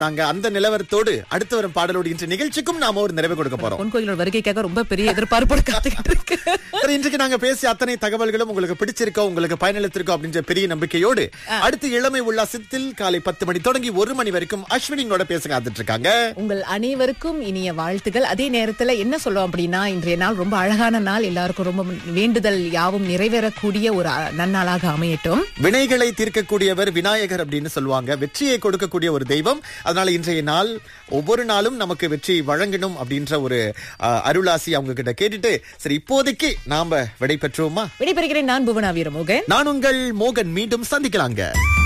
நாங்க அந்த நிலவரத்தோடு அடுத்து வரும் பாடலோடு இன்று நிகழ்ச்சிக்கும் நாம ஒரு நிறைவு கொடுக்க போறோம் பொன் கோயிலோட வருகைக்காக ரொம்ப பெரிய எதிர்பார்ப்போடு காத்துக்கிட்டு இருக்கு சரி, இன்றைக்கு நாங்க பேசிய அத்தனை தகவல்களும் உங்களுக்கு பிடிச்சிருக்கோ உங்களுக்கு பயனளித்திருக்கோ அப்படின்ற பெரிய நம்பிக்கையோடு அடுத்து இளமை உல்லாசத்தில் காலை பத்து மணி தொடங்கி ஒரு மணி வரைக்கும் அஸ்வினிங்களோட பேச காத்துட்டு இருக்காங்க உங்கள் அனைவருக்கும் இனிய வாழ்த்துகள் அதே நேரத்துல என்ன சொல்லுவோம் அப்படின்னா இன்றைய நாள் ரொம்ப அழகான நாள் எல்லாருக்கும் ரொம்ப வேண்டுதல் யாவும் நிறைவேறக்கூடிய ஒரு அ- நன்னாளாக அமையட்டும் வினைகளை தீர்க்கக்கூடியவர் விநாயகர் அப்படின்னு சொல்லுவாங்க வெற்றியை கொடுக்கக்கூடிய ஒரு தெய்வம் அதனால இன்றைய நாள் ஒவ்வொரு நாளும் நமக்கு வெற்றி வழங்கணும் அப்படின்ற ஒரு அஹ், அருளாசி அவங்க கிட்ட கேட்டுட்டு சரி இப்போதைக்கு நாம விடை பெற்றோமா விடைபெறுகிறேன் நான் புவனா வீரமோகன் நான் உங்கள் மோகன் மீண்டும் சந்திக்கலாங்க